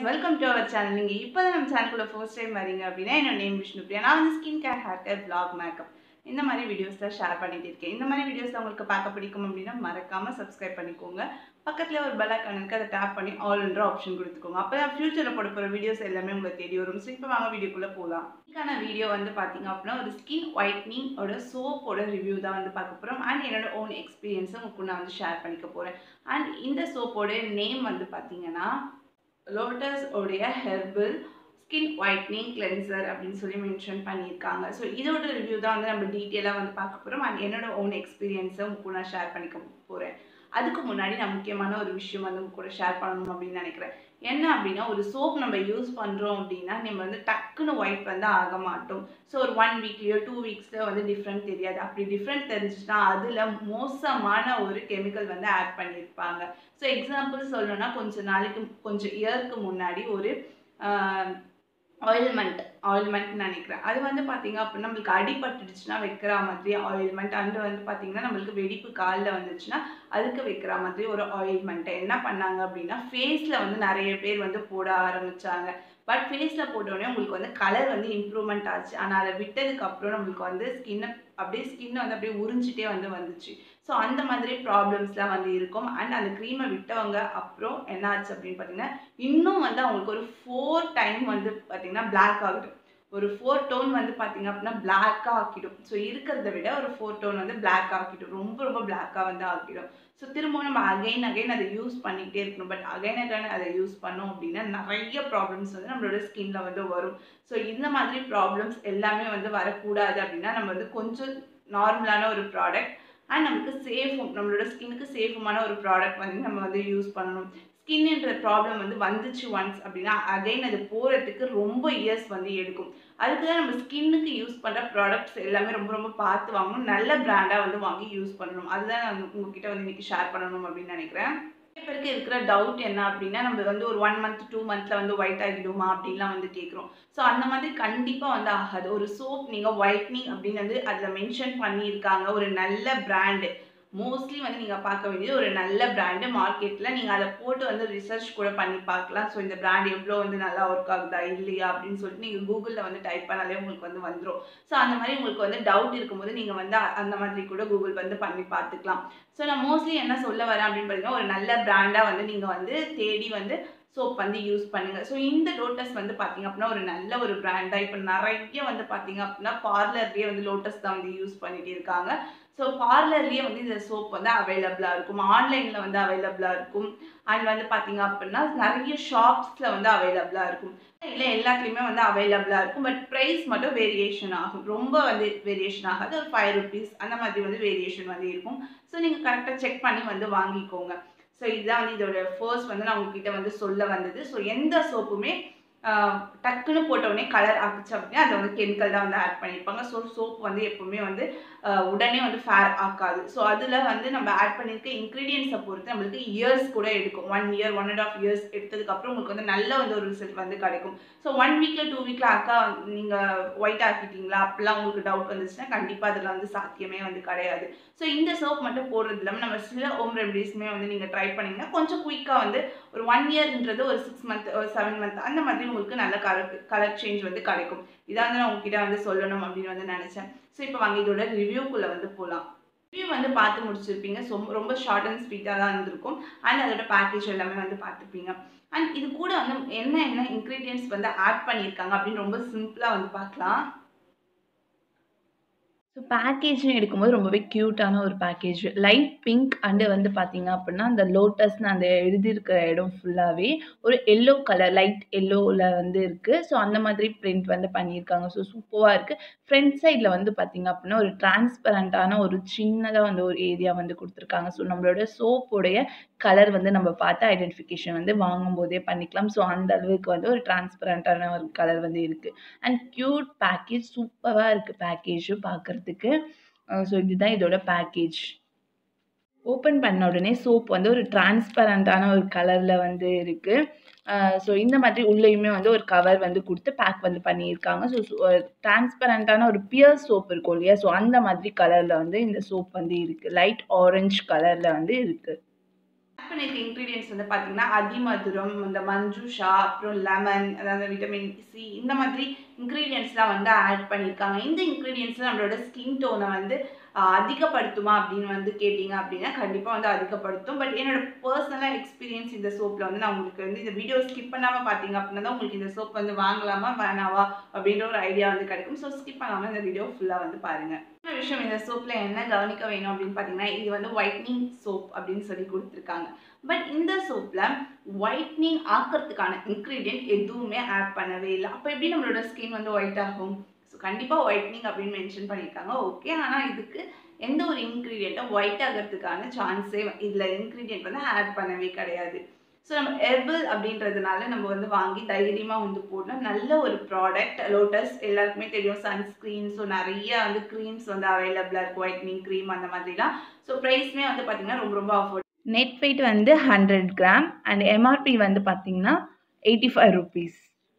welcome to our channel நீங்கள் இப்போ தான் நம்ம சேனலுக்குள்ள ஃபர்ஸ்ட் டைம் வரீங்க அப்படின்னா என்னோட நேம் விஷ்ணு பிரியா நான் வந்து skin care hair care blog makeup இந்த மாதிரி வீடியோஸில் ஷேர் பண்ணிட்டு இருக்கேன் இந்த மாதிரி வீடியோஸ் உங்களுக்கு பார்க்க பிடிக்கும் அப்படின்னா மறக்காமல் சப்ஸ்கிரைப் பண்ணிக்கோங்க பக்கத்தில் ஒரு பெல் ஐக்கான் இருக்குது அதை டேப் பண்ணி ஆல்ன்ற ஆப்ஷன் கொடுத்துக்கோங்க அப்போ தான் ஃபியூச்சரில் போட போகிற வீடியோஸ் எல்லாமே உங்களை தேடி வரும் ஸோ இப்போ வாங்க வீடியோக்குள்ளே போகலாம் இதுக்கான வீடியோ வந்து பார்த்தீங்க அப்படின்னா ஒரு ஸ்கின் ஒயிட்னிங்கோட சோப்போட ரிவ்யூ தான் வந்து பார்க்க போகிறோம் அண்ட் என்னோட ஓன் எக்ஸ்பீரியன்ஸை உங்களுக்கு நான் வந்து ஷேர் பண்ணிக்க போகிறேன் அண்ட் இந்த சோப்போட நேம் வந்து பார்த்தீங்கன்னா லோட்டஸ் உடைய ஹெர்பல் ஸ்கின் ஒயிட்னிங் கிளென்சர் அப்படின்னு சொல்லி மென்ஷன் பண்ணியிருக்காங்க ஸோ இதோட ரிவ்யூ தான் வந்து நம்ம டீட்டெயிலாக வந்து பார்க்க போகிறோம் அண்ட் என்னோட ஓன் எக்ஸ்பீரியன்ஸை உங்களுக்கு நான் ஷேர் பண்ணிக்க போகிறேன் அதுக்கு முன்னாடி நான் முக்கியமான ஒரு விஷயம் வந்து உங்க கூட ஷேர் பண்ணணும் அப்படின்னு நினைக்கிறேன் என்ன அப்படின்னா ஒரு சோப் நம்ம யூஸ் பண்ணுறோம் அப்படின்னா நம்ம வந்து டக்குன்னு ஒயிட் வந்து ஆக மாட்டோம் ஸோ ஒரு ஒன் வீக்லேயோ டூ வீக்ஸ்லேயோ வந்து டிஃப்ரெண்ட் தெரியாது அப்படி டிஃப்ரெண்ட் தெரிஞ்சுச்சுன்னா அதில் மோசமான ஒரு கெமிக்கல் வந்து ஆட் பண்ணியிருப்பாங்க ஸோ எக்ஸாம்பிள் சொல்லணும்னா கொஞ்சம் நாளைக்கு கொஞ்சம் இயருக்கு முன்னாடி ஒரு ஆயில்மெண்ட் ஆயில்மெண்ட் நினைக்கிறேன் அது வந்து பார்த்தீங்க அப்படின்னா நம்மளுக்கு அடிபட்டுடுச்சுன்னா வைக்கிற மாதிரி ஆயில்மெண்ட் அண்டு வந்து பார்த்தீங்கன்னா நம்மளுக்கு வெடிப்பு காலில் வந்துச்சுன்னா அதுக்கு வைக்கிற மாதிரி ஒரு ஆயில்மெண்ட்டை என்ன பண்ணாங்க அப்படின்னா ஃபேஸில் வந்து நிறைய பேர் வந்து போட ஆரம்பித்தாங்க பட் ஃபேஸில் போட்டோடனே உங்களுக்கு வந்து கலர் வந்து இம்ப்ரூவ்மெண்ட் ஆச்சு ஆனால் அதை விட்டதுக்கப்புறம் நம்மளுக்கு வந்து ஸ்கின்னை அப்படியே ஸ்கின்னை வந்து அப்படியே உறிஞ்சிட்டே வந்து வந்துச்சு ஸோ அந்த மாதிரி ப்ராப்ளம்ஸ்லாம் வந்து இருக்கும் அண்ட் அந்த க்ரீமை விட்டவங்க அப்புறம் என்ன ஆச்சு அப்படின்னு பார்த்தீங்கன்னா இன்னும் வந்து அவங்களுக்கு ஒரு ஃபோர் டைம் வந்து பார்த்தீங்கன்னா பிளாக் ஆகிடும் ஒரு ஃபோர் டோன் வந்து பார்த்தீங்க அப்படின்னா பிளாக்காக ஆக்கிடும் ஸோ இருக்கிறத விட ஒரு ஃபோர் டோன் வந்து பிளாக் ஆக்கிடும் ரொம்ப ரொம்ப பிளாக்காக வந்து ஆக்கிடும் ஸோ திரும்பவும் நம்ம அகைன் அகைன் அதை யூஸ் பண்ணிக்கிட்டே இருக்கணும் பட் அகைன் அகைன் அதை யூஸ் பண்ணோம் அப்படின்னா நிறைய ப்ராப்ளம்ஸ் வந்து நம்மளோட ஸ்கின்ல வந்து வரும் ஸோ இந்த மாதிரி ப்ராப்ளம்ஸ் எல்லாமே வந்து வரக்கூடாது அப்படின்னா நம்ம வந்து கொஞ்சம் நார்மலான ஒரு ப்ராடக்ட் அண்ட் நமக்கு சேஃபும் நம்மளோட ஸ்கின்னுக்கு சேஃபுமான ஒரு ப்ராடக்ட் வந்து நம்ம வந்து யூஸ் பண்ணணும் ஸ்கின்ன்ற ப்ராப்ளம் வந்து வந்துச்சு ஒன்ஸ் அப்படின்னா அகைன் அது போகிறதுக்கு ரொம்ப இயர்ஸ் வந்து எடுக்கும் அதுக்கு தான் நம்ம ஸ்கின்னுக்கு யூஸ் பண்ணுற ப்ராடக்ட்ஸ் எல்லாமே ரொம்ப ரொம்ப பார்த்து வாங்கணும் நல்ல பிராண்டாக வந்து வாங்கி யூஸ் பண்ணணும் அதுதான் நான் உங்ககிட்ட வந்து இன்னைக்கு ஷேர் பண்ணணும் அப்படின்னு நினைக்கிறேன் நிறைய பேருக்கு இருக்கிற டவுட் என்ன அப்படின்னா நம்ம வந்து ஒரு ஒன் மந்த் டூ மந்த்ல வந்து ஒயிட் ஆகிடுமா அப்படின்லாம் வந்து கேட்குறோம் ஸோ அந்த மாதிரி கண்டிப்பாக வந்து ஆகாது ஒரு சோப் நீங்கள் ஒயிட்னிங் அப்படின்னு வந்து அதில் மென்ஷன் பண்ணியிருக்காங்க ஒரு நல்ல பிராண்டு மோஸ்ட்லி வந்து நீங்கள் பார்க்க வேண்டியது ஒரு நல்ல பிராண்டு மார்க்கெட்டில் நீங்கள் அதை போட்டு வந்து ரிசர்ச் கூட பண்ணி பார்க்கலாம் ஸோ இந்த பிராண்ட் எவ்வளோ வந்து நல்லா ஒர்க் ஆகுதா இல்லையா அப்படின்னு சொல்லிட்டு நீங்கள் கூகுளில் வந்து டைப் பண்ணாலே உங்களுக்கு வந்து வந்துடும் ஸோ அந்த மாதிரி உங்களுக்கு வந்து டவுட் இருக்கும்போது நீங்கள் வந்து அந்த மாதிரி கூட கூகுள் வந்து பண்ணி பார்த்துக்கலாம் ஸோ நான் மோஸ்ட்லி என்ன சொல்ல வரேன் அப்படின்னு பார்த்தீங்கன்னா ஒரு நல்ல பிராண்டாக வந்து நீங்கள் வந்து தேடி வந்து சோப் வந்து யூஸ் பண்ணுங்கள் ஸோ இந்த லோட்டஸ் வந்து பார்த்தீங்க அப்படின்னா ஒரு நல்ல ஒரு பிராண்டாக இப்போ நிறைய வந்து பார்த்தீங்க அப்படின்னா பார்லர்லேயே வந்து லோட்டஸ் தான் வந்து யூஸ் பண்ணிட்டு இருக்காங்க ஸோ பார்லர்லேயே வந்து இந்த சோப் வந்து அவைலபிளாக இருக்கும் ஆன்லைனில் வந்து அவைலபிளாக இருக்கும் அண்ட் வந்து பார்த்தீங்க அப்படின்னா நிறைய ஷாப்ஸில் வந்து அவைலபிளாக இருக்கும் இல்லை எல்லாத்துலேயுமே வந்து அவைலபிளாக இருக்கும் பட் ப்ரைஸ் மட்டும் வேரியேஷன் ஆகும் ரொம்ப வந்து வேரியேஷன் ஆகாது ஒரு ஃபைவ் ருபீஸ் அந்த மாதிரி வந்து வேரியேஷன் வந்து இருக்கும் ஸோ நீங்கள் கரெக்டாக செக் பண்ணி வந்து வாங்கிக்கோங்க ஸோ இதுதான் வந்து இதோட ஃபர்ஸ்ட் வந்து நான் உங்ககிட்ட வந்து சொல்ல வந்தது ஸோ எந்த சோப்புமே டக்குன்னு போட்டவுடனே கலர் ஆக்குச்சு அப்படின்னா அதில் வந்து கெமிக்கல் தான் வந்து ஆட் பண்ணியிருப்பாங்க ஸோ சோப் வந்து எப்போவுமே வந்து உடனே வந்து ஃபேர் ஆக்காது ஸோ அதில் வந்து நம்ம ஆட் பண்ணியிருக்க இன்க்ரீடியன்ஸை பொறுத்து நம்மளுக்கு இயர்ஸ் கூட எடுக்கும் one year one and half years எடுத்ததுக்கப்புறம் உங்களுக்கு வந்து நல்ல வந்து ஒரு ரிசல்ட் வந்து கிடைக்கும் ஸோ ஒன் வீக்கில் டூ வீக்கில் அக்கா நீங்கள் ஒயிட் ஆக்கிட்டீங்களா அப்படிலாம் உங்களுக்கு டவுட் வந்துச்சுன்னா கண்டிப்பாக அதில் வந்து சாத்தியமே வந்து கிடையாது ஸோ இந்த சோப் மட்டும் போடுறது இல்லாமல் நம்ம சில ஹோம் ரெமடிஸுமே வந்து நீங்கள் ட்ரை பண்ணிங்கன்னா கொஞ்சம் குயிக்காக வந்து ஒரு ஒன் இயர்ன்றது ஒரு சிக்ஸ் மந்த் ஒரு செவன் மந்த் அந்த மாதிரி உங்களுக்கு நல்ல கலர் கலர் சேஞ்ச் வந்து கிடைக்கும் இதான் வந்து நான் உங்ககிட்ட வந்து சொல்லணும் அப்படின்னு வந்து நினச்சேன் ஸோ இப்போ வாங்க இதோட ரிவ்யூக்குள்ளே வந்து போகலாம் ரிவ்யூ வந்து பார்த்து முடிச்சிருப்பீங்க ஸோ ரொம்ப ஷார்ட் அண்ட் ஸ்வீட்டாக தான் இருந்திருக்கும் அண்ட் அதோட பேக்கேஜ் எல்லாமே வந்து பார்த்துருப்பீங்க அண்ட் இது கூட வந்து என்ன என்ன இன்க்ரீடியன்ஸ் வந்து ஆட் பண்ணியிருக்காங்க அப்படின்னு ரொம்ப சிம்பிளாக வந்து பார்க்கலாம் ஸோ பேக்கேஜ்னு எடுக்கும்போது ரொம்பவே க்யூட்டான ஒரு பேக்கேஜ் லைட் பிங்க் அண்டு வந்து பார்த்தீங்க அப்படின்னா அந்த லோட்டஸ்னு அந்த எழுதியிருக்கிற இடம் ஃபுல்லாகவே ஒரு எல்லோ கலர் லைட் எல்லோவில் வந்து இருக்குது ஸோ அந்த மாதிரி பிரிண்ட் வந்து பண்ணியிருக்காங்க ஸோ சூப்பராக இருக்குது ஃப்ரண்ட் சைடில் வந்து பார்த்தீங்க அப்படின்னா ஒரு டிரான்ஸ்பரண்ட்டான ஒரு சின்னதாக வந்து ஒரு ஏரியா வந்து கொடுத்துருக்காங்க ஸோ நம்மளோட சோப்போடைய கலர் வந்து நம்ம பார்த்து ஐடென்டிஃபிகேஷன் வந்து வாங்கும் போதே பண்ணிக்கலாம் ஸோ அந்த அளவுக்கு வந்து ஒரு டிரான்ஸ்பரண்ட்டான ஒரு கலர் வந்து இருக்குது அண்ட் க்யூட் பேக்கேஜ் சூப்பராக இருக்குது பேக்கேஜும் பார்க்குறதுக்கு ஸோ இதுதான் இதோட பேக்கேஜ் ஓப்பன் பண்ண உடனே சோப் வந்து ஒரு டிரான்ஸ்பரண்ட்டான ஒரு கலரில் வந்து இருக்குது ஸோ இந்த மாதிரி உள்ளேயுமே வந்து ஒரு கவர் வந்து கொடுத்து பேக் வந்து பண்ணியிருக்காங்க ஸோ டிரான்ஸ்பரண்ட்டான ஒரு பியர் சோப் இருக்கும் இல்லையா ஸோ அந்த மாதிரி கலரில் வந்து இந்த சோப் வந்து இருக்குது லைட் ஆரஞ்ச் கலரில் வந்து இருக்குது பண்ணியிருக்க இன்க்ரீடியன்ஸ் வந்து பார்த்தீங்கன்னா அதிமதுரம் இந்த மஞ்சுஷா அப்புறம் லெமன் அதாவது விட்டமின் சி இந்த மாதிரி இன்க்ரீடியன்ஸ்லாம் வந்து ஆட் பண்ணியிருக்காங்க இந்த இன்க்ரீடியன்ஸ் நம்மளோட ஸ்கின் டோனை வந்து ஆஹ், அதிகப்படுத்துமா அப்படின்னு வந்து கேட்டிங்க அப்படின்னா கண்டிப்பாக வந்து அதிகப்படுத்தும் பட் என்னோட பர்சனலாக எக்ஸ்பீரியன்ஸ் இந்த சோப்பில் வந்து நான் உங்களுக்கு வந்து இந்த வீடியோ ஸ்கிப் பண்ணாமல் பார்த்தீங்க அப்படின்னா தான் உங்களுக்கு இந்த சோப் வந்து வாங்கலாமா வேணாவா அப்படின்ற ஒரு ஐடியா வந்து கிடைக்கும் ஸோ ஸ்கிப் பண்ணாமல் இந்த வீடியோ ஃபுல்லாக வந்து பாருங்கள் இன்னொரு விஷயம் இந்த சோப்பில் என்ன கவனிக்க வேணும் அப்படின்னு பார்த்தீங்கன்னா இது வந்து ஒயிட்னிங் சோப் அப்படின்னு சொல்லி கொடுத்துருக்காங்க பட் இந்த சோப்பில் ஒயிட்னிங் ஆக்கிறதுக்கான இன்க்ரீடியன்ட் எதுவுமே ஆட் பண்ணவே இல்லை அப்போ எப்படி நம்மளோட ஸ்கின் வந்து ஒயிட் ஆகும் ஸோ கண்டிப்பாக ஒயிட்னிங் அப்படின்னு மென்ஷன் பண்ணியிருக்காங்க ஓகே ஆனால் இதுக்கு எந்த ஒரு இன்க்ரீடியண்ட்டும் ஒயிட் ஆகிறதுக்கான சான்ஸே இதில் இன்க்ரீடியன்ட் வந்து ஆட் பண்ணவே கிடையாது ஸோ நம்ம ஹெர்பல் அப்படின்றதுனால நம்ம வந்து வாங்கி தைரியமாக வந்து போடணும் நல்ல ஒரு ப்ராடக்ட் லோட்டஸ் எல்லாருக்குமே தெரியும் சன்ஸ்க்ரீன் ஸோ நிறைய வந்து க்ரீம்ஸ் வந்து அவைலபிளாக இருக்கும் ஒயிட்னிங் க்ரீம் அந்த மாதிரிலாம் ஸோ ப்ரைஸ்மே வந்து பார்த்திங்கன்னா ரொம்ப ரொம்ப அஃபோர்ட் நெட் வெயிட் வந்து ஹண்ட்ரட் கிராம் அண்ட் எம்ஆர்பி வந்து பார்த்தீங்கன்னா எயிட்டி ஃபைவ் ருபீஸ்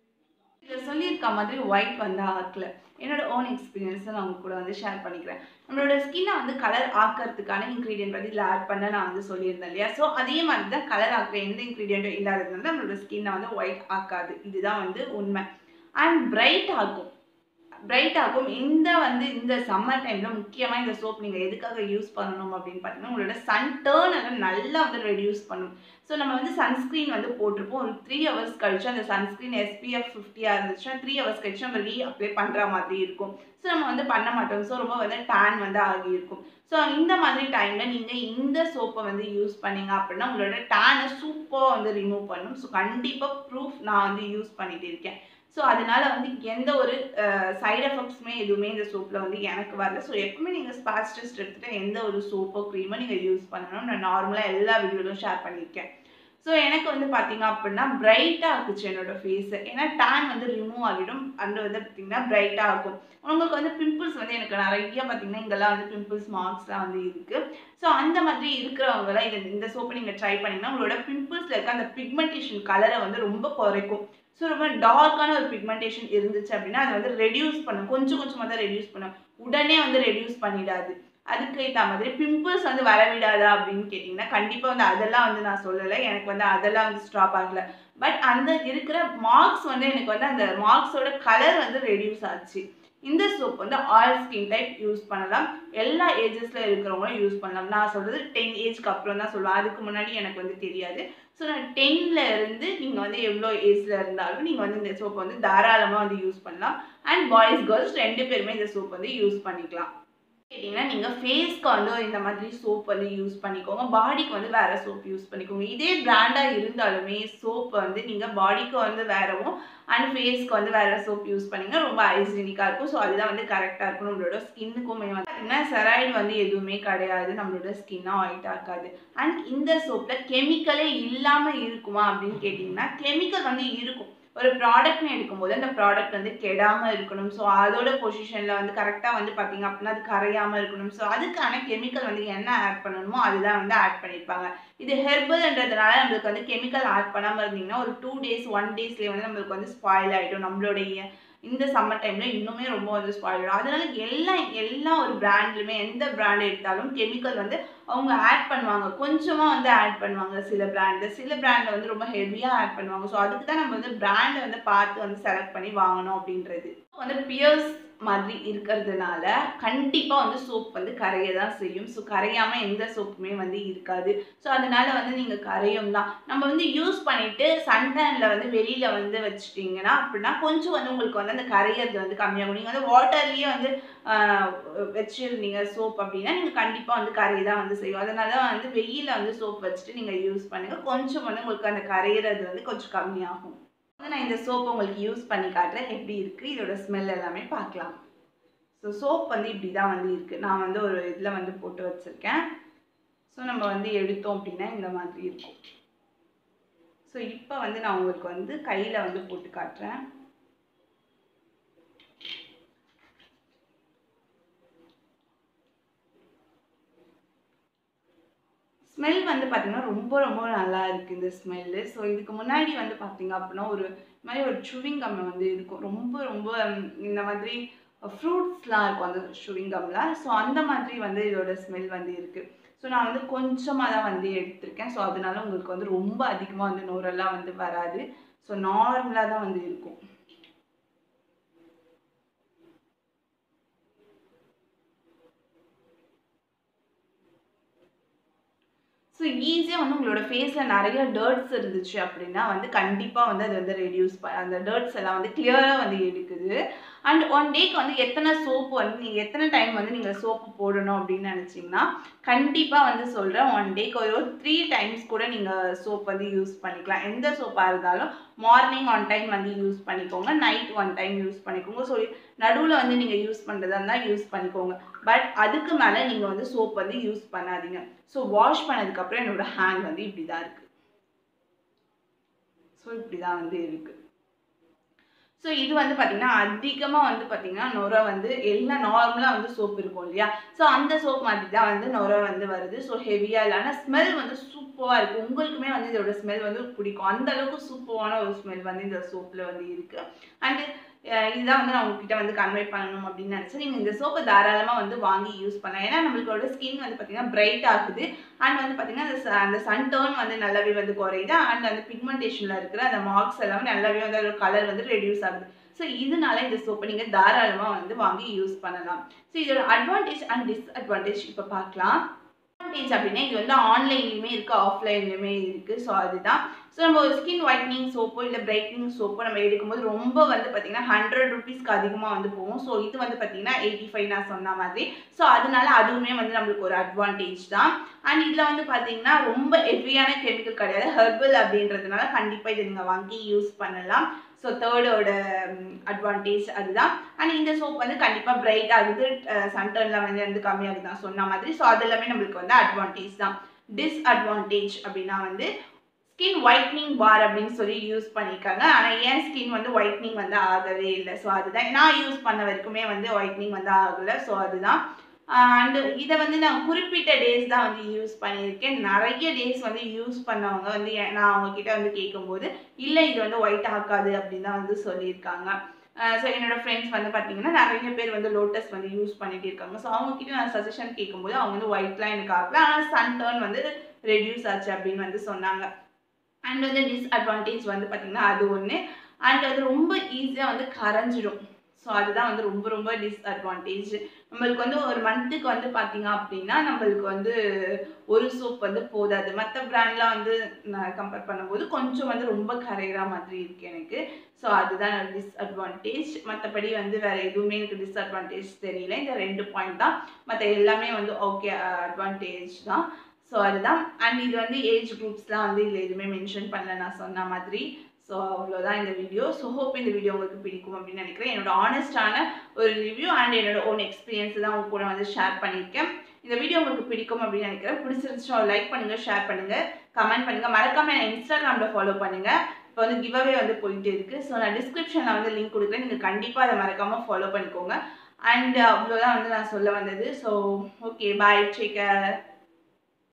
இதில் சொல்லியிருக்க மாதிரி ஒயிட் வந்து ஆக்கல என்னோட ஓன் எக்ஸ்பீரியன்ஸை நான் உங்க கூட வந்து ஷேர் பண்ணிக்கிறேன் நம்மளோட ஸ்கின்னை வந்து கலர் ஆக்கிறதுக்கான இன்க்ரீடியன்ட் வந்து இதில் ஆட் பண்ண நான் வந்து சொல்லியிருந்தேன் இல்லையா ஸோ அதே மாதிரி தான் கலர் ஆக்குற எந்த இன்க்ரீடியண்ட்டும் இல்லாததுனால நம்மளோட ஸ்கின்னை வந்து ஒயிட் ஆக்காது இதுதான் வந்து உண்மை அண்ட் பிரைட் ஆக்கும் பிரைட் ஆகும் இந்த வந்து இந்த சம்மர் டைமில் முக்கியமாக இந்த சோப் நீங்கள் எதுக்காக யூஸ் பண்ணணும் அப்படின்னு பார்த்தீங்கன்னா உங்களோட சன் டேர்னை நல்லா வந்து ரெடியூஸ் பண்ணும் ஸோ நம்ம வந்து சன்ஸ்க்ரீன் வந்து போட்டிருப்போம் ஒரு த்ரீ ஹவர்ஸ் கழிச்சு அந்த சன்ஸ்க்ரீன் எஸ்பிஎஃப் ஃபிஃப்டியாக இருந்துச்சுன்னா த்ரீ ஹவர்ஸ் கழிச்சு நம்ம ரீ அப்ளை பண்ணுற மாதிரி இருக்கும் ஸோ நம்ம வந்து பண்ண மாட்டோம் ஸோ ரொம்ப வந்து டேன் வந்து ஆகியிருக்கும் ஸோ இந்த மாதிரி டைமில் நீங்கள் இந்த சோப்பை வந்து யூஸ் பண்ணீங்க அப்படின்னா உங்களோட டேனை சூப்பராக வந்து ரிமூவ் பண்ணும் ஸோ கண்டிப்பாக ப்ரூஃப் நான் வந்து யூஸ் பண்ணிட்டு இருக்கேன் ஸோ அதனால வந்து எந்த ஒரு சைடு எஃபெக்ட்ஸுமே எதுவுமே இந்த சோப்பில் வந்து எனக்கு வரல ஸோ எப்பவுமே நீங்கள் ஸ்பாட்ச் டெஸ்ட் எடுத்துகிட்டு எந்த ஒரு சோப்போ க்ரீமோ நீங்கள் யூஸ் பண்ணணும் நான் நார்மலாக எல்லா வீடியோலும் ஷேர் பண்ணியிருக்கேன் ஸோ எனக்கு வந்து பார்த்தீங்க அப்படின்னா பிரைட்டாக ஆக்குச்சு என்னோட ஃபேஸு ஏன்னா டேன் வந்து ரிமூவ் ஆகிடும் அண்ட் வந்து பார்த்தீங்கன்னா பிரைட்டாக ஆகும் உங்களுக்கு வந்து பிம்பிள்ஸ் வந்து எனக்கு நிறைய பார்த்தீங்கன்னா இங்கெல்லாம் வந்து பிம்பிள்ஸ் மார்க்ஸ்லாம் வந்து இருக்குது ஸோ அந்த மாதிரி இருக்கிறவங்கலாம் இது இந்த சோப்பை நீங்கள் ட்ரை பண்ணிங்கன்னா உங்களோட பிம்பிள்ஸில் இருக்க அந்த பிக்மெண்டேஷன் கலரை வந்து ரொம்ப குறைக்கும் ஸோ ரொம்ப டார்க்கான ஒரு பிக்மெண்டேஷன் இருந்துச்சு அப்படின்னா அதை வந்து ரெடியூஸ் பண்ணும் கொஞ்சம் கொஞ்சமாக தான் ரெடியூஸ் பண்ணும் உடனே வந்து ரெடியூஸ் பண்ணிடாது அதுக்கு ஏற்ற மாதிரி பிம்பிள்ஸ் வந்து வரவிடாதா அப்படின்னு கேட்டிங்கன்னா கண்டிப்பாக வந்து அதெல்லாம் வந்து நான் சொல்லலை எனக்கு வந்து அதெல்லாம் வந்து ஸ்டாப் ஆகலை பட் அந்த இருக்கிற மார்க்ஸ் வந்து எனக்கு வந்து அந்த மார்க்ஸோட கலர் வந்து ரெடியூஸ் ஆச்சு இந்த சோப் வந்து ஆல் ஸ்கின் டைப் யூஸ் பண்ணலாம் எல்லா ஏஜஸில் இருக்கிறவங்களும் யூஸ் பண்ணலாம் நான் சொல்கிறது டென் ஏஜ்க்கு அப்புறம் தான் சொல்லுவேன் அதுக்கு முன்னாடி எனக்கு வந்து தெரியாது ஸோ நான் டென்னில் இருந்து நீங்கள் வந்து எவ்வளோ ஏஜில் இருந்தாலும் நீங்கள் வந்து இந்த சோப் வந்து தாராளமாக வந்து யூஸ் பண்ணலாம் அண்ட் பாய்ஸ் கேர்ள்ஸ் ரெண்டு பேருமே இந்த சோப் வந்து யூஸ் பண்ணிக்கலாம் கேட்டிங்கன்னா நீங்கள் ஃபேஸ்க்கு வந்து இந்த மாதிரி சோப் வந்து யூஸ் பண்ணிக்கோங்க பாடிக்கு வந்து வேறு சோப் யூஸ் பண்ணிக்கோங்க இதே பிராண்டாக இருந்தாலுமே சோப் வந்து நீங்கள் பாடிக்கு வந்து வேறவும் அண்ட் ஃபேஸ்க்கு வந்து வேறு சோப் யூஸ் பண்ணிங்க ரொம்ப ஹைஜீனிக்காக இருக்கும் ஸோ அதுதான் வந்து கரெக்டாக இருக்கும் நம்மளோட ஸ்கின்னுக்குமே வந்து பார்த்தீங்கன்னா செராய்டு வந்து எதுவுமே கிடையாது நம்மளோட ஸ்கின்னாக ஒயிட் ஆக்காது அண்ட் இந்த சோப்பில் கெமிக்கலே இல்லாமல் இருக்குமா அப்படின்னு கேட்டிங்கன்னா கெமிக்கல் வந்து இருக்கும் ஒரு ப்ராடக்ட்னு எடுக்கும்போது அந்த ப்ராடக்ட் வந்து கெடாமல் இருக்கணும் ஸோ அதோட பொசிஷனில் வந்து கரெக்டாக வந்து பார்த்தீங்க அப்படின்னா அது கரையாமல் இருக்கணும் ஸோ அதுக்கான கெமிக்கல் வந்து என்ன ஆட் பண்ணணுமோ அதுதான் வந்து ஆட் பண்ணியிருப்பாங்க இது ஹெர்பல்ன்றதுனால நம்மளுக்கு வந்து கெமிக்கல் ஆட் பண்ணாமல் இருந்தீங்கன்னா ஒரு டூ டேஸ் ஒன் டேஸ்லேயே வந்து நம்மளுக்கு வந்து ஸ்பாயில் ஆகிடும் நம்மளுடைய இந்த சம்மர் டைமில் இன்னுமே ரொம்ப வந்து ஸ்பாயில் ஆகிடும் அதனால எல்லா எல்லா ஒரு பிராண்ட்லையுமே எந்த பிராண்ட் எடுத்தாலும் கெமிக்கல் வந்து அவங்க ஆட் பண்ணுவாங்க கொஞ்சமாக வந்து ஆட் பண்ணுவாங்க சில பிராண்டு சில பிராண்டில் வந்து ரொம்ப ஹெவியாக ஆட் பண்ணுவாங்க ஸோ அதுக்கு தான் நம்ம வந்து பிராண்டை வந்து பார்த்து வந்து செலக்ட் பண்ணி வாங்கணும் அப்படின்றது வந்து பியர்ஸ் மாதிரி இருக்கிறதுனால கண்டிப்பாக வந்து சோப் வந்து கரைய தான் செய்யும் ஸோ கரையாமல் எந்த சோப்புமே வந்து இருக்காது ஸோ அதனால வந்து நீங்கள் கரையும் தான் நம்ம வந்து யூஸ் பண்ணிவிட்டு சன்டேனில் வந்து வெளியில் வந்து வச்சுட்டிங்கன்னா அப்படின்னா கொஞ்சம் வந்து உங்களுக்கு வந்து அந்த கரையிறது வந்து கம்மியாகும் நீங்கள் வந்து வாட்டர்லேயே வந்து வச்சுருந்தீங்க சோப் அப்படின்னா நீங்கள் கண்டிப்பாக வந்து கரையை தான் வந்து செய்யும் அதனால தான் வந்து வெயிலில் வந்து சோப் வச்சுட்டு நீங்கள் யூஸ் பண்ணுங்கள் கொஞ்சம் வந்து உங்களுக்கு அந்த கரையிறது வந்து கொஞ்சம் கம்மியாகும் வந்து நான் இந்த சோப் உங்களுக்கு யூஸ் பண்ணி காட்டுறேன் எப்படி இருக்குது இதோட ஸ்மெல் எல்லாமே பார்க்கலாம் ஸோ சோப் வந்து இப்படி தான் வந்து இருக்குது நான் வந்து ஒரு இதில் வந்து போட்டு வச்சுருக்கேன் ஸோ நம்ம வந்து எடுத்தோம் அப்படின்னா இந்த மாதிரி இருக்கும் ஸோ இப்போ வந்து நான் உங்களுக்கு வந்து கையில் வந்து போட்டு காட்டுறேன் ஸ்மெல் வந்து பார்த்தீங்கன்னா ரொம்ப ரொம்ப நல்லா இருக்குது இந்த ஸ்மெல்லு ஸோ இதுக்கு முன்னாடி வந்து பார்த்தீங்க அப்படின்னா ஒரு இந்த மாதிரி ஒரு சுவிங் கம் வந்து இருக்கும் ரொம்ப ரொம்ப ம், இந்த மாதிரி ஃப்ரூட்ஸ்லாம் இருக்கும் அந்த சுவிங் கம்மில் ஸோ அந்த மாதிரி வந்து இதோட ஸ்மெல் வந்து இருக்குது ஸோ நான் வந்து கொஞ்சமாக தான் வந்து எடுத்திருக்கேன் ஸோ அதனால உங்களுக்கு வந்து ரொம்ப அதிகமாக வந்து நூறெல்லாம் வந்து வராது ஸோ நார்மலாக தான் வந்து இருக்கும் ஸோ ஈஸியாக வந்து உங்களோட ஃபேஸில் நிறைய டர்ட்ஸ் இருந்துச்சு அப்படின்னா வந்து கண்டிப்பாக வந்து அது வந்து ரெடியூஸ் ப அந்த டர்ட்ஸ் எல்லாம் வந்து கிளியராக வந்து எடுக்குது அண்ட் ஒன் டேக்கு வந்து எத்தனை சோப்பு வந்து நீங்கள் எத்தனை டைம் வந்து நீங்கள் சோப்பு போடணும் அப்படின்னு நினச்சிங்கன்னா கண்டிப்பாக வந்து சொல்கிறேன் ஒன் டேக்கு ஒரு த்ரீ டைம்ஸ் கூட நீங்கள் சோப் வந்து யூஸ் பண்ணிக்கலாம் எந்த சோப்பாக இருந்தாலும் மார்னிங் ஒன் டைம் வந்து யூஸ் பண்ணிக்கோங்க நைட் ஒன் டைம் யூஸ் பண்ணிக்கோங்க ஸோ நடுவில் வந்து நீங்கள் யூஸ் பண்ணுறதா இருந்தால் யூஸ் பண்ணிக்கோங்க பட் அதுக்கு மேலே நீங்கள் வந்து சோப் வந்து யூஸ் பண்ணாதீங்க ஸோ வாஷ் பண்ணதுக்கப்புறம் என்னோட ஹேண்ட் வந்து இப்படி தான் இருக்குது ஸோ இப்படி தான் வந்து இருக்குது ஸோ இது வந்து பார்த்தீங்கன்னா அதிகமாக வந்து பார்த்தீங்கன்னா நுரை வந்து எல்லாம் நார்மலாக வந்து சோப் இருக்கும் இல்லையா ஸோ அந்த சோப் மாதிரி தான் வந்து நுரை வந்து வருது ஸோ ஹெவியாக இல்லை ஆனால் ஸ்மெல் வந்து சூப்பராக இருக்குது உங்களுக்குமே வந்து இதோட ஸ்மெல் வந்து பிடிக்கும் அந்த அளவுக்கு சூப்பரான ஒரு ஸ்மெல் வந்து இந்த சோப்பில் வந்து இருக்குது அண்டு இதுதான் வந்து நான் உங்ககிட்ட வந்து கன்வே பண்ணணும் அப்படின்னு நினச்சேன் நீங்கள் இந்த சோப்பை தாராளமாக வந்து வாங்கி யூஸ் பண்ணலாம் ஏன்னா நம்மளோட ஸ்கின் வந்து பார்த்தீங்கன்னா பிரைட் ஆகுது அண்ட் வந்து பார்த்தீங்கன்னா அந்த ச- அந்த சன் டர்ன் வந்து நல்லாவே வந்து குறையுது அண்ட் அந்த பிக்மெண்டேஷனில் இருக்கிற அந்த மார்க்ஸ் எல்லாமே நல்லாவே வந்து அதோட கலர் வந்து ரெடியூஸ் ஆகுது ஸோ இதனால இந்த சோப்பை நீங்கள் தாராளமாக வந்து வாங்கி யூஸ் பண்ணலாம் ஸோ இதோட அட்வான்டேஜ் அண்ட் டிஸ்அட்வான்டேஜ் இப்போ பார்க்கலாம் அட்வான்டேஜ் அப்படின்னா இது வந்து ஆன்லைன்லையுமே இருக்குது ஆஃப்லைன்லையுமே இருக்குது ஸோ அதுதான் ஸோ நம்ம ஒரு ஸ்கின் ஒயிட்னிங் சோப்போ இல்லை பிரைட்னிங் சோப்போ நம்ம எடுக்கும்போது ரொம்ப வந்து பார்த்தீங்கன்னா ஹண்ட்ரட் ருபீஸ்க்கு அதிகமாக வந்து போகும் ஸோ இது வந்து பார்த்தீங்கன்னா எயிட்டி ஃபைவ் நான் சொன்ன மாதிரி ஸோ அதனால அதுவுமே வந்து நம்மளுக்கு ஒரு அட்வான்டேஜ் தான் அண்ட் இதில் வந்து பார்த்தீங்கன்னா ரொம்ப ஹெவியான கெமிக்கல் கிடையாது ஹெர்பல் அப்படின்றதுனால கண்டிப்பாக இதை நீங்கள் வாங்கி யூஸ் பண்ணலாம் ஸோ தேர்டோட அட்வான்டேஜ் அதுதான் அண்ட் இந்த சோப் வந்து கண்டிப்பாக பிரைட் ஆகுது சன்டர்னில் வந்து வந்து கம்மியாகுது தான் சொன்ன மாதிரி ஸோ அது எல்லாமே நம்மளுக்கு வந்து அட்வான்டேஜ் தான் டிஸ்அட்வான்டேஜ் அப்படின்னா வந்து ஸ்கின் ஒயிட்னிங் பார் அப்படின்னு சொல்லி யூஸ் பண்ணியிருக்காங்க ஆனால் ஏன் ஸ்கின் வந்து ஒயிட்னிங் வந்து ஆகவே இல்லை ஸோ அதுதான் நான் யூஸ் பண்ண வரைக்குமே வந்து ஒயிட்னிங் வந்து ஆகலை ஸோ அதுதான் அண்டு இதை வந்து நான் குறிப்பிட்ட டேஸ் தான் வந்து யூஸ் பண்ணியிருக்கேன் நிறைய டேஸ் வந்து யூஸ் பண்ணவங்க வந்து எ- நான் அவங்க கிட்ட வந்து கேட்கும்போது இல்லை இது வந்து ஒயிட் ஆக்காது அப்படின்னு தான் வந்து சொல்லியிருக்காங்க ஸோ என்னோட ஃப்ரெண்ட்ஸ் வந்து பார்த்தீங்கன்னா நிறைய பேர் வந்து லோட்டஸ் வந்து யூஸ் பண்ணிட்டு இருக்காங்க ஸோ அவங்க கிட்ட நான் சஜஷன் கேட்கும்போது அவங்க வந்து ஒயிட்லாம் எனக்கு ஆகல ஆனால் சன் டர்ன் வந்து ரெடியூஸ் ஆச்சு அப்படின்னு வந்து சொன்னாங்க அண்ட் வந்து டிஸ்அட்வான்டேஜ் வந்து பார்த்தீங்கன்னா அது ஒன்று அண்ட் அது ரொம்ப ஈஸியாக வந்து கரைஞ்சிடும் ஸோ அதுதான் வந்து ரொம்ப ரொம்ப டிஸ்அட்வான்டேஜ் நம்மளுக்கு வந்து ஒரு மந்த்துக்கு வந்து பார்த்தீங்க அப்படின்னா நம்மளுக்கு வந்து ஒரு சோப் வந்து போதாது மற்ற பிராண்ட்லாம் வந்து நான் கம்பேர் பண்ணும்போது கொஞ்சம் வந்து ரொம்ப கரைகிற மாதிரி இருக்கு எனக்கு ஸோ அதுதான் டிஸ்அட்வான்டேஜ் மற்றபடி வந்து வேற எதுவுமே எனக்கு டிஸ்அட்வான்டேஜ் தெரியல இந்த ரெண்டு பாயிண்ட் தான் மற்ற எல்லாமே வந்து ஓகே அட்வான்டேஜ் தான் ஸோ அதுதான் அண்ட் இது வந்து ஏஜ் குரூப்ஸ்லாம் வந்து இதில் எதுவுமே மென்ஷன் பண்ணல நான் சொன்ன மாதிரி ஸோ அவ்வளோதான் இந்த வீடியோ ஸோ ஹோப் இந்த வீடியோ உங்களுக்கு பிடிக்கும் அப்படின்னு நினைக்கிறேன் என்னோட ஆனஸ்டான ஒரு ரிவ்யூ அண்ட் என்னோட ஓன் எக்ஸ்பீரியன்ஸ் தான் உங்க கூட வந்து ஷேர் பண்ணியிருக்கேன் இந்த வீடியோ உங்களுக்கு பிடிக்கும் அப்படின்னு நினைக்கிறேன் பிடிச்சிருந்துச்சுன்னா லைக் பண்ணுங்க ஷேர் பண்ணுங்க கமெண்ட் பண்ணுங்க மறக்காம என்ன இன்ஸ்டாகிராமில் ஃபாலோ பண்ணுங்க இப்போ வந்து கிவ்அவே வந்து போயிட்டு இருக்கு ஸோ நான் டிஸ்கிரிப்ஷனில் வந்து லிங்க் கொடுக்குறேன் நீங்கள் கண்டிப்பாக அதை மறக்காம ஃபாலோ பண்ணிக்கோங்க அண்ட் அவ்வளோதான் வந்து நான் சொல்ல வந்தது so okay bye take care